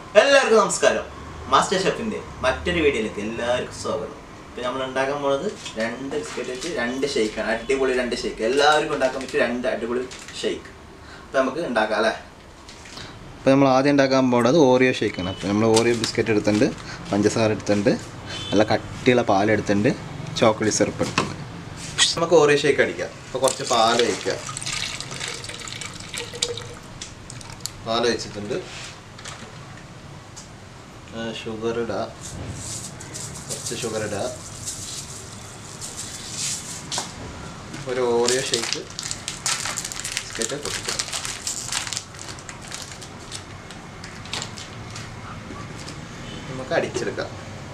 എല്ലാവർക്കും നമസ്കാരം മാസ്റ്റർ ഷെഫിൻ്റെ മറ്റൊരു വീഡിയോയിലേക്ക് എല്ലാവർക്കും സ്വാഗതം ഇപ്പം നമ്മൾ ഉണ്ടാക്കാൻ പോകുന്നത് രണ്ട് ബിസ്ക്കറ്റ് വെച്ച് രണ്ട് ഷെയ്ക്കാണ് അടിപൊളി രണ്ട് ഷെയ്ക്ക് എല്ലാവർക്കും ഉണ്ടാക്കാൻ പറ്റിയ രണ്ട് അടിപൊളി ഷെയ്ക്ക് അപ്പം നമുക്ക് ഉണ്ടാക്കാം അല്ലേ അപ്പോൾ നമ്മൾ ആദ്യം ഉണ്ടാക്കാൻ പോകുന്നത് ഓറിയോ ഷേക്കാണ് അപ്പോൾ നമ്മൾ ഓറിയോ ബിസ്ക്കറ്റ് എടുത്തിട്ടുണ്ട് പഞ്ചസാര എടുത്തിട്ടുണ്ട് നല്ല കട്ടിയുള്ള പാലെടുത്തിട്ടുണ്ട് ചോക്ലേറ്റ് സിറപ്പ് എടുത്തിട്ടുണ്ട് നമുക്ക് ഓറിയോ ഷേക്ക് അടിക്കാം അപ്പോൾ കുറച്ച് പാൽ വയ്ക്കുക പാൽ വെച്ചിട്ടുണ്ട് ഷുഗർ ഇടുക കുറച്ച് ഷുഗർ ഇടുക ഒരു ഓറിയോ ഷേക്ക് ബിസ്ക്കറ്റ് പൊട്ടിക്കുക നമുക്ക് അടിച്ചെടുക്കാം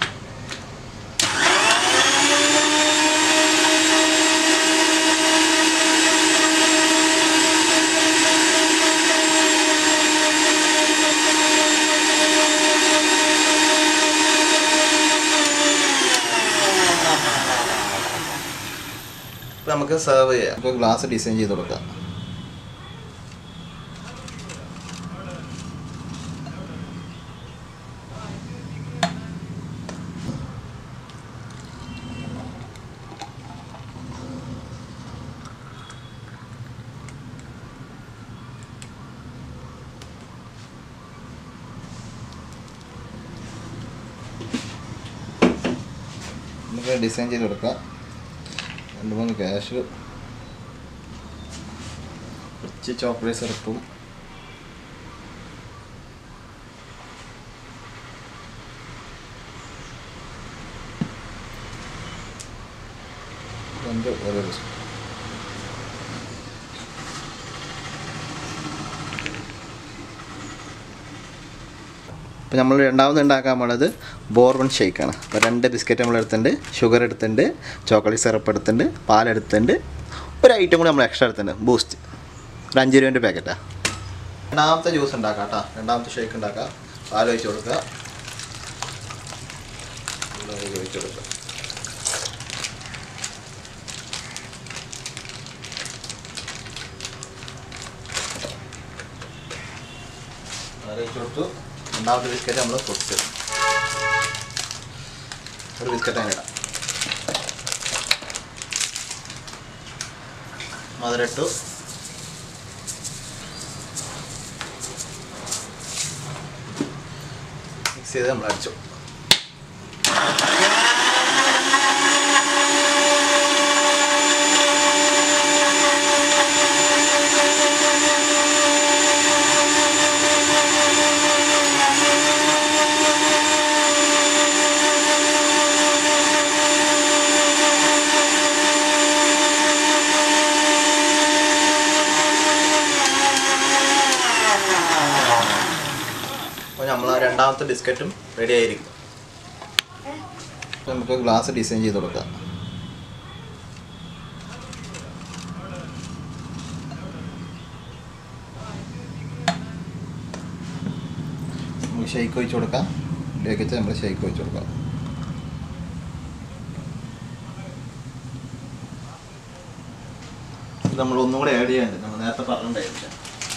ഇപ്പം നമുക്ക് സെർവ് ചെയ്യാം അപ്പോൾ ഗ്ലാസ് ഡിസൈൻ ചെയ്ത് കൊടുക്കാം നമുക്ക് ഡിസൈൻ ചെയ്ത് കൊടുക്കാം രണ്ട് മൂന്ന് ക്യാഷ് കുറച്ച് ചോക്ലേറ്റ് സിറപ്പും രണ്ട് ഓരോ ബിസ്ക്കറ്റ് അപ്പോൾ നമ്മൾ രണ്ടാമത് ഉണ്ടാക്കാൻ പോണത് ബോർബൺ ഷേക്കാണ് അപ്പോൾ രണ്ട് ബിസ്ക്കറ്റ് നമ്മൾ എടുത്തിട്ടുണ്ട് ഷുഗർ എടുത്തിട്ടുണ്ട് ചോക്ലേറ്റ് സിറപ്പ് എടുത്തിട്ടുണ്ട് പാലെടുത്തിട്ടുണ്ട് ഒരു ഐറ്റം കൂടി നമ്മൾ എക്സ്ട്രാ എടുത്തിട്ടുണ്ട് ബൂസ്റ്റ് ഒരു അഞ്ച് രൂപേൻ്റെ പാക്കറ്റാണ് രണ്ടാമത്തെ ജ്യൂസ് ഉണ്ടാക്കാം കേട്ടോ രണ്ടാമത്തെ ഷേക്ക് ഉണ്ടാക്കാം പാൽ ഒഴിച്ച് കൊടുക്കുക വെള്ളം ഒഴിച്ച് കൊടുക്കുക പാൽ ഒഴിച്ച് കൊടുത്തു രണ്ടാമത്തെ ബിസ്ക്കറ്റ് നമ്മൾ പൊട്ടിച്ചു ഒരു ബിസ്ക്കറ്റ് അങ്ങനെ ഇടാം മധുരട്ടു മിക്സ് ചെയ്ത് നമ്മൾ അടിച്ചു അപ്പോൾ നമ്മൾ രണ്ടാമത്തെ ബിസ്ക്കറ്റും റെഡി ആയിരിക്കും അപ്പോൾ നമുക്ക് ഗ്ലാസ് ഡിസൈൻ ചെയ്ത് കൊടുക്കാം നമുക്ക് ഷെയ്ക്ക് ഒഴിച്ച് കൊടുക്കാം ഇതിലേക്ക് വെച്ച് നമ്മൾ ഷെയ്ക്ക് ഒഴിച്ച് കൊടുക്കാം ഇത് നമ്മൾ ഒന്നും കൂടെ ആഡ് ചെയ്യാനുണ്ട് നമ്മൾ നേരത്തെ പറഞ്ഞിട്ടുണ്ടായിരുന്നില്ല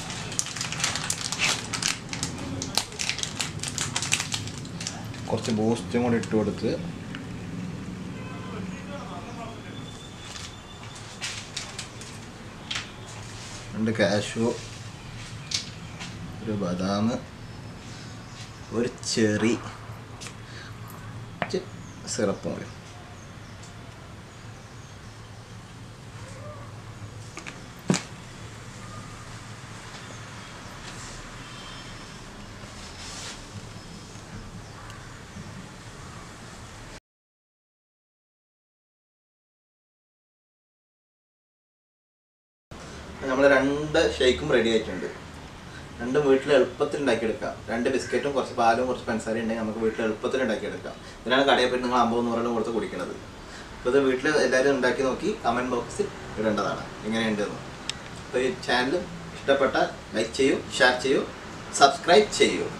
കുറച്ച് ബൂസ്റ്റും കൂടി ഇട്ട് കൊടുത്ത് രണ്ട് കാഷു ഒരു ബദാം ഒരു ചെറി കുറച്ച് സിറപ്പും കൂടി നമ്മൾ രണ്ട് ഷേക്കും റെഡി ആയിട്ടുണ്ട് രണ്ടും വീട്ടിൽ എളുപ്പത്തിൽ ഉണ്ടാക്കിയെടുക്കാം രണ്ട് ബിസ്ക്കറ്റും കുറച്ച് പാലും കുറച്ച് പഞ്ചസാരയും ഉണ്ടെങ്കിൽ നമുക്ക് വീട്ടിൽ എളുപ്പത്തിൽ ഉണ്ടാക്കിയെടുക്കാം ഇതിനാണ് കടയിൽ പോയി നിങ്ങൾ അമ്പത് നൂറെണ്ണം കൊടുത്ത് കുടിക്കുന്നത് അപ്പോൾ ഇത് വീട്ടിൽ എല്ലാവരും ഉണ്ടാക്കി നോക്കി കമൻറ്റ് ബോക്സിൽ ഇടേണ്ടതാണ് എങ്ങനെയുണ്ടെന്ന് അപ്പോൾ ഈ ചാനൽ ഇഷ്ടപ്പെട്ട ലൈക്ക് ചെയ്യൂ ഷെയർ ചെയ്യൂ സബ്സ്ക്രൈബ് ചെയ്യൂ